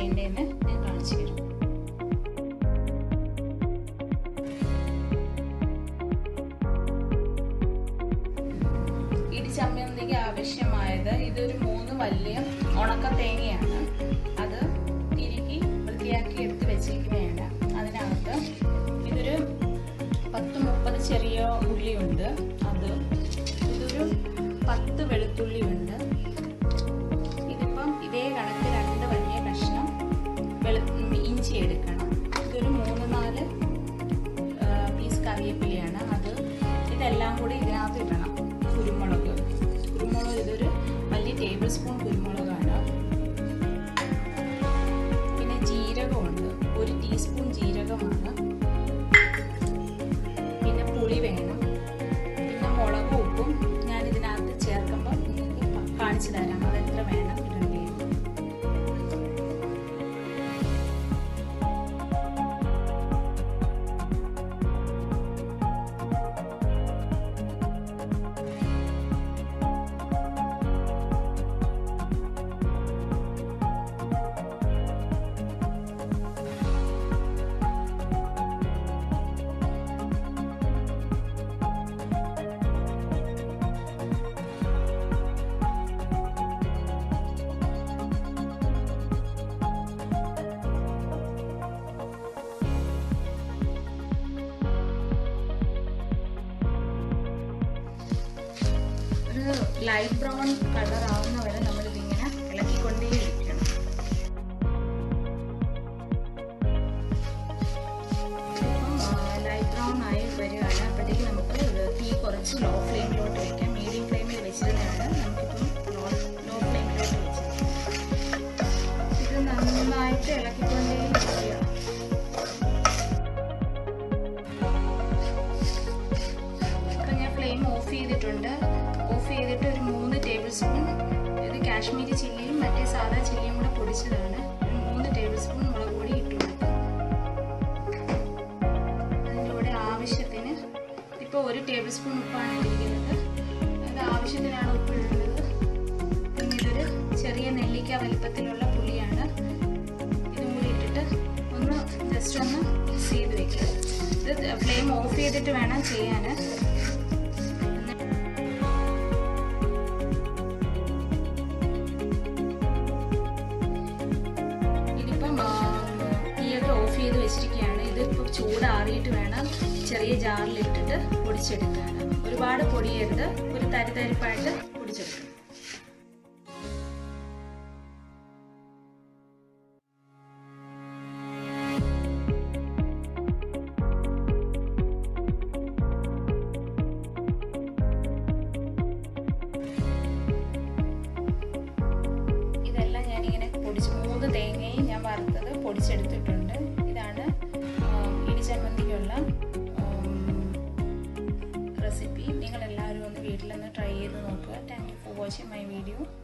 ചെയ്യേണ്ടതെന്ന് ഞാൻ കാണിച്ചു തരാം ഇടിച്ചമ്മന്തിക്ക് ആവശ്യമായത് ഇതൊരു മൂന്ന് വലിയ ഉണക്ക തേങ്ങയാണ് അത് തിരുകി വൃത്തിയാക്കി എടുത്ത് വെച്ചിരിക്കുന്നതാണ് അതിനകത്ത് ഇതൊരു പത്ത് മുപ്പത് ചെറിയ ഉള്ളിയുണ്ട് അത് ഇതൊരു പത്ത് വെളുത്തുള്ളി ഉണ്ട് ഇതിപ്പം ഇതേ കണക്ക് രണ്ട് വലിയ കഷ്ണം വെളു ഇഞ്ചി എടുക്കണം ഇതൊരു മൂന്ന് നാല് പീസ് കറിവേപ്പിലയാണ് അത് ഇതെല്ലാം കൂടി ഇതിനകത്ത് ഇടണം കുരുമുളക് കുരുമുളക് ഇതൊരു വലിയ ടേബിൾ സ്പൂൺ കുരുമുളകാണ് പിന്നെ ജീരകമുണ്ട് ഒരു ടീസ്പൂൺ ജീരകമാണ് പിന്നെ പുളി വേണം പിന്നെ മുളകും ഉപ്പും ഞാൻ ഇതിനകത്ത് ചേർക്കുമ്പോൾ നിങ്ങൾക്ക് കാണിച്ചു തരാം അത് എത്ര വേണം ഇടണ്ടേ ഒരു ലൈറ്റ് ബ്രൗൺ കളർ ആവുന്ന വരെ നമ്മൾ ഇതിങ്ങനെ ഇളക്കിക്കൊണ്ടേയിരിക്കണം ഇപ്പം ലൈറ്റ് ബ്രൗൺ ആയി വരികയാണ് അപ്പോഴത്തേക്ക് നമുക്ക് ഇത് തീ കുറച്ച് ലോ ഫ്ലെയിമിലോട്ട് വെക്കാം മീഡിയം ഫ്ലെയിമിൽ വെച്ചിരുന്നതാണ് നമുക്കിപ്പം ലോ ലോ ഫ്ലെയിമിലോട്ട് വെച്ചത് ഇത് നന്നായിട്ട് ഇളക്കിക്കൊണ്ടേയിരിക്കുക ഇപ്പം ഞാൻ ഫ്ലെയിം ഓഫ് ചെയ്തിട്ടുണ്ട് ഓഫ് ചെയ്തിട്ട് ഒരു മൂന്ന് ടേബിൾ സ്പൂൺ ഇത് കാശ്മീരി ചില്ലിയും മറ്റേ സാധാ ചില്ലിയും കൂടെ പൊടിച്ചതാണ് ഒരു മൂന്ന് ടേബിൾ സ്പൂൺ മുളക് പൊടി ഇട്ട് കൊടുക്കും അതിൻ്റെ കൂടെ ആവശ്യത്തിന് ഇപ്പോൾ ഒരു ടേബിൾ സ്പൂൺ ഉപ്പാണ് ഇട്ടിരിക്കുന്നത് അത് ആവശ്യത്തിനാണ് ഉപ്പ് ഇടുന്നത് പിന്നെ ഇതൊരു ചെറിയ നെല്ലിക്ക വലിപ്പത്തിലുള്ള പുളിയാണ് ഇതും കൂടി ഇട്ടിട്ട് ഒന്ന് ജസ്റ്റ് ഒന്ന് മിക്സ് ചെയ്ത് വെക്കുക ഇത് ഫ്ലെയിം ഓഫ് ചെയ്തിട്ട് വേണം ചെയ്യാൻ ഇതിപ്പം ആ, തീയൊക്കെ ഓഫ് ചെയ്ത് വെച്ചിരിക്കുകയാണ് ഇതിപ്പോൾ ചൂടാറിയിട്ട് വേണം ചെറിയ ജാറിലിട്ടിട്ട് പൊടിച്ചെടുക്കാൻ ഒരുപാട് പൊടിയരുത് ഒരു തരിതരിപ്പായിട്ട് പൊടിച്ചെടുക്കണം ഇതെല്ലാം ഞാനിങ്ങനെ പൊടിച്ച് മൂന്ന് തേങ്ങയും ഞാൻ വറുത്തത് പൊടിച്ചെടുത്തിട്ടുണ്ട് ഇതാണ് ആം, ഇടിച്ചമ്മന്തിക്കുള്ള റെസിപ്പി നിങ്ങളെല്ലാവരും ഒന്ന് വീട്ടിലൊന്ന് ട്രൈ ചെയ്ത് നോക്കുക thank you for watching my video